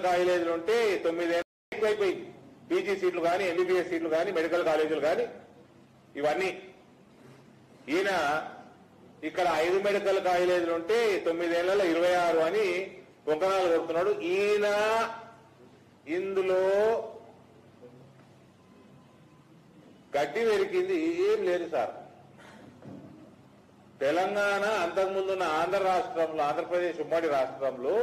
కాలేజీలు ఉంటే తొమ్మిదేళ్ళు ఎక్కువైపోయింది పీజీ సీట్లు కానీ ఎంబీబీఎస్ సీట్లు కానీ మెడికల్ కాలేజీలు కానీ ఇవన్నీ ఈయన ఇక్కడ ఐదు మెడికల్ కాలేజీలు ఉంటే తొమ్మిదేళ్లలో ఇరవై ఆరు అని పొంకనాలు కొడుతున్నాడు ఈయన ఇందులో గడ్డి వెరికింది ఏం లేదు సార్ తెలంగాణ అంతకుముందున్న ఆంధ్ర రాష్ట్రంలో ఆంధ్రప్రదేశ్ ఉమ్మడి రాష్ట్రంలో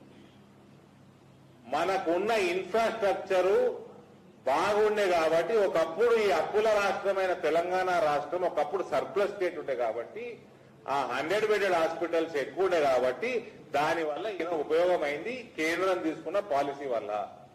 మనకున్న ఇన్ఫ్రాస్ట్రక్చరు బాగుండే కాబట్టి ఒకప్పుడు ఈ అప్పుల రాష్ట్రమైన తెలంగాణ రాష్ట్రం ఒకప్పుడు సర్ప్లస్ స్టేట్ ఉండే కాబట్టి ఆ హండ్రెడ్ బెడెడ్ హాస్పిటల్స్ ఎక్కువ ఉండే కాబట్టి దానివల్ల ఈయన ఉపయోగమైంది కేంద్రం తీసుకున్న పాలసీ వల్ల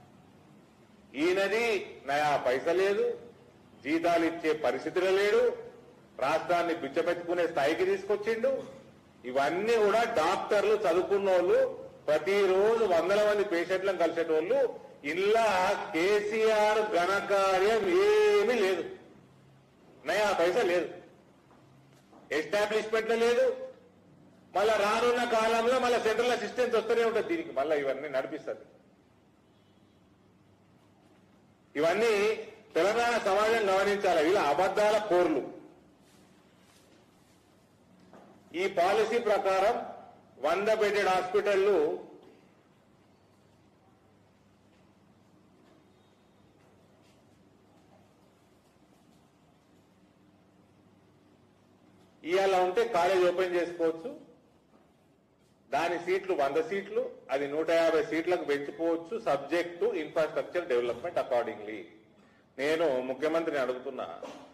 ఈయనది నయా పైస లేదు జీతాలు ఇచ్చే పరిస్థితిలో లేడు రాష్ట్రాన్ని బిచ్చపెట్టుకునే స్థాయికి తీసుకొచ్చిండు ఇవన్నీ కూడా డాక్టర్లు చదువుకున్న వాళ్ళు ప్రతిరోజు వందల మంది పేషెంట్లను కలిసేటోళ్ళు ఇలా కేసీఆర్ ఘనకార్యం ఏమీ లేదు నయా పైసా లేదు ఎస్టాబ్లిష్మెంట్ లేదు మళ్ళా రానున్న కాలంలో మళ్ళీ సెంట్రల్ అసిస్టెన్స్ వస్తూనే ఉంటుంది దీనికి మళ్ళీ ఇవన్నీ నడిపిస్తుంది ఇవన్నీ తెలంగాణ సమాజం గమనించాలి ఇలా అబద్దాల కోర్లు ఈ పాలసీ ప్రకారం వంద బెడెడ్ హాస్పిటళ్లు ఇవాళ ఉంటే కాలేజ్ ఓపెన్ చేసుకోవచ్చు దాని సీట్లు వంద సీట్లు అది నూట యాభై సీట్లకు పెంచుకోవచ్చు subject to infrastructure development accordingly నేను ముఖ్యమంత్రిని అడుగుతున్నా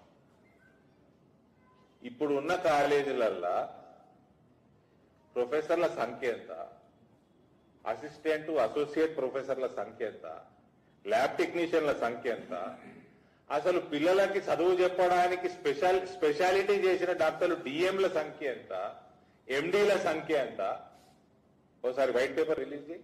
ఇప్పుడు ఉన్న కాలేజీలల్లా ప్రొఫెసర్ల సంఖ్య ఎంత అసిస్టెంట్ అసోసియేట్ ప్రొఫెసర్ల సంఖ్య ఎంత ల్యాబ్ టెక్నీషియన్ల సంఖ్య ఎంత అసలు పిల్లలకి చదువు చెప్పడానికి స్పెషల్ స్పెషాలిటీ చేసిన డాక్టర్లు డిఎంల సంఖ్య ఎంత ఎండీల సంఖ్య ఎంత ఒకసారి వైట్ పేపర్ రిలీజ్ చేయి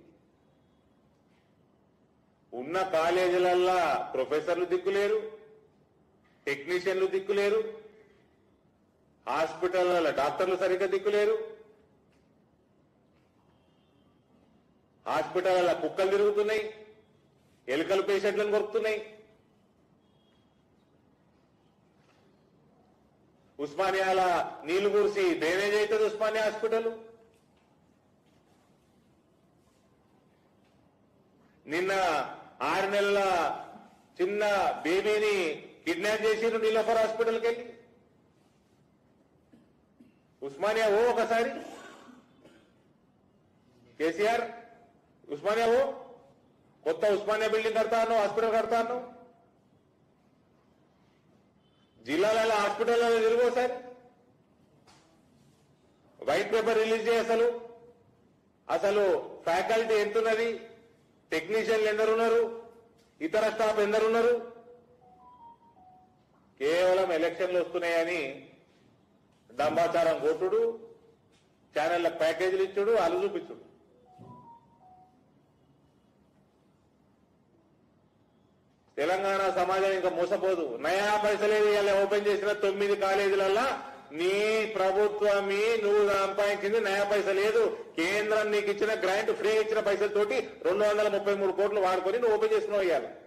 ఉన్న కాలేజీలల్లా ప్రొఫెసర్లు దిక్కులేరు టెక్నీషియన్లు దిక్కులేరు హాస్పిటల్ల డాక్టర్లు సరిగ్గా దిక్కులేరు హాస్పిటల్ కుక్కలు తిరుగుతున్నాయి ఎలుకలు పేషెంట్లను కొరుకుతున్నాయి ఉస్మానియాల నీళ్లు కూర్చి డ్రైనేజ్ అవుతుంది ఉస్మానియా హాస్పిటల్ నిన్న ఆరు నెలల చిన్న బేబీని కిడ్నాప్ చేసిరు నీలఫర్ హాస్పిటల్కి వెళ్ళి ఉస్మానియా ఓ ఒకసారి కేసీఆర్ ఉస్మానియా ఓ కొత్త ఉస్మానియా బిల్డింగ్ కడతాను హాస్పిటల్ కడతాను జిల్లాలలో హాస్పిటల్లో తిరుగు ఒకసారి వైట్ పేపర్ రిలీజ్ చేయి అసలు అసలు ఫ్యాకల్టీ ఎంతున్నది టెక్నీషియన్లు ఎందరున్నారు ఇతర స్టాఫ్ ఎందరున్నారు కేవలం ఎలక్షన్లు వస్తున్నాయని డంబాచారం కొట్టుడు ఛానళ్లకు ప్యాకేజీలు ఇచ్చుడు అలు చూపించుడు తెలంగాణ సమాజం ఇంకా మోసపోదు నయా పైసలేదు ఇవాళ ఓపెన్ చేసిన తొమ్మిది కాలేజీలల్లా నీ ప్రభుత్వమే నువ్వు సంపాదించింది నయా పైస లేదు కేంద్రం నీకు ఇచ్చిన గ్రాంట్ ఫ్రీ ఇచ్చిన పైసలతోటి రెండు వందల ముప్పై మూడు కోట్లు వాడుకొని నువ్వు ఓపెన్ చేసుకున్నావు ఇవ్వాలి